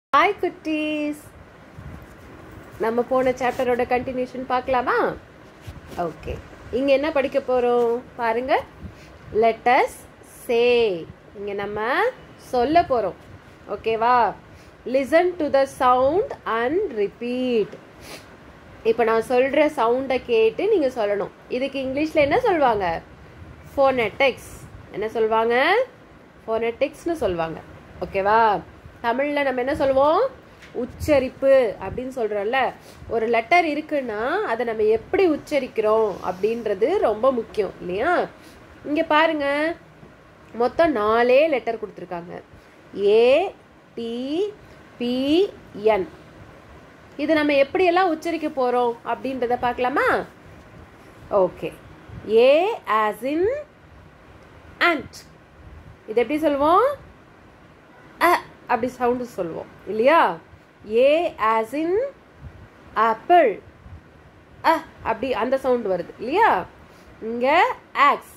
Hi குட்டீஸ் நம்ம போன சாப்டரோட கண்டினியூஷன் பார்க்கலாமா ஓகே இங்கே என்ன படிக்க போகிறோம் பாருங்க லெட்டஸ் சே இங்கே நம்ம சொல்ல போகிறோம் ஓகேவா listen to the sound and repeat இப்போ நான் சொல்கிற சவுண்டை கேட்டு நீங்கள் சொல்லணும் இதுக்கு இங்கிலீஷில் என்ன சொல்லுவாங்க ஃபோனெட்டிக்ஸ் என்ன சொல்லுவாங்க ஃபோனெட்டிக்ஸ்னு சொல்லுவாங்க ஓகேவா தமிழில் நம்ம என்ன சொல்லுவோம் உச்சரிப்பு அப்படின்னு சொல்கிறோம்ல ஒரு லெட்டர் இருக்குன்னா அதை நம்ம எப்படி உச்சரிக்கிறோம் அப்படின்றது ரொம்ப முக்கியம் இல்லையா இங்கே பாருங்க மொத்தம் நாலே லெட்டர் கொடுத்துருக்காங்க ஏ டி பி என் இது நம்ம எப்படியெல்லாம் உச்சரிக்க போகிறோம் அப்படின்றத பார்க்கலாமா okay a as in and இது எப்படி சொல்லுவோம் அ அப்படி சவுண்டு சொல்லுவோம் இல்லையா ஏ ஆஸ் இன் ஆப்பிள் அ அப்படி அந்த சவுண்டு வருது இல்லையா இங்கே ஆக்ஸ்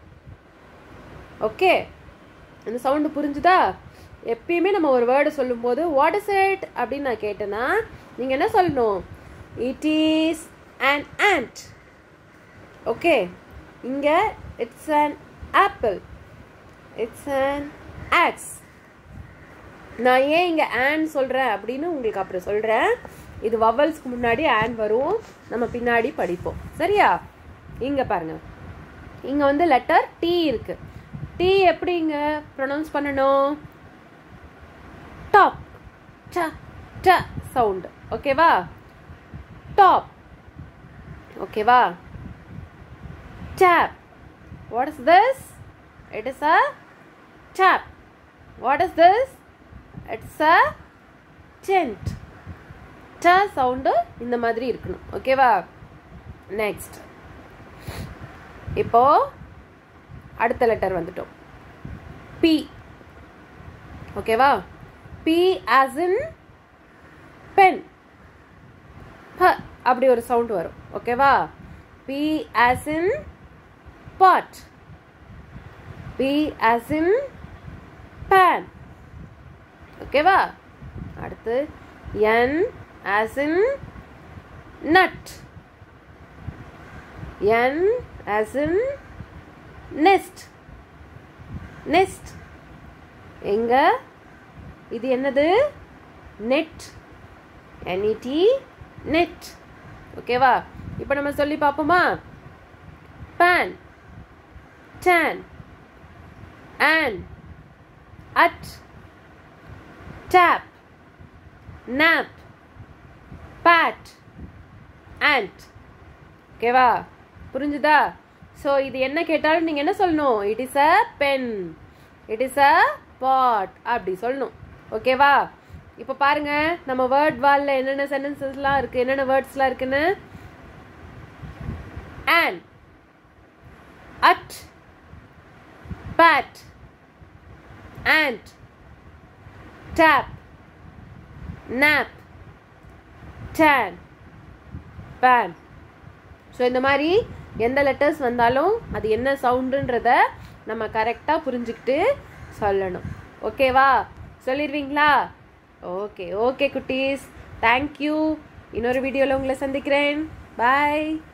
ஓகே அந்த சவுண்டு புரிஞ்சுதா எப்பயுமே நம்ம ஒரு வேர்டு சொல்லும்போது வாட் இஸ் இட் அப்படின்னு நான் கேட்டேன்னா நீங்கள் என்ன சொல்லணும் it is an ant okay இங்கே it's an apple it's an ox நான் ஏன் இங்கே ஆன் சொல்கிறேன் அப்படின்னு உங்களுக்கு அப்புறம் சொல்கிறேன் இது வவல்ஸ்க்கு முன்னாடி ஆன் வரும் நம்ம பின்னாடி படிப்போம் சரியா இங்கே பாருங்க இங்கே வந்து லெட்டர் டி இருக்கு டி எப்படி இங்கே ப்ரொனவுன்ஸ் பண்ணணும் டாப் ட ட சவுண்ட் ஓகேவா டாப் ஓகேவா tap what is this it is a tap what is this it's a tent ட சவுண்டு இந்த மாதிரி இருக்கணும் ஓகேவா நெக்ஸ்ட் இப்போ அடுத்த லெட்டர் வந்துட்டோம் பி ஓகேவா பி ஆஸ் இன் பென் ப அப்படி ஒரு சவுண்ட் வரும் ஓகேவா P as in pot P as in pan ஓகேவா அடுத்து N as in nut N as in nest nest எங்க இது என்னது நெட் என்இடி நெட் ஓகேவா இப்போ நம்ம சொல்லி பார்ப்போமா pan tan, an, at, tap, nap, pat, ant. ஓகேவா புரிஞ்சுதா ஸோ இது என்ன கேட்டாலும் நீங்கள் என்ன சொல்லணும் it is a pen it is a pot அப்படி சொல்லணும் ஓகேவா இப்போ பாருங்க நம்ம வேர்ட் வாலில் என்னென்ன சென்டென்சஸ்லாம் இருக்குது என்னென்ன வேர்ட்ஸ்லாம் இருக்குன்னு and at pat, ant, tap, nap, tan, pan. ஸோ இந்த மாதிரி எந்த லெட்டர்ஸ் வந்தாலும் அது என்ன சவுண்டுன்றத நம்ம கரெக்டாக புரிஞ்சுக்கிட்டு சொல்லணும் ஓகேவா சொல்லிடுவீங்களா ஓகே ஓகே குட்டீஸ் தேங்க்யூ இன்னொரு வீடியோவில் உங்களை சந்திக்கிறேன் பாய்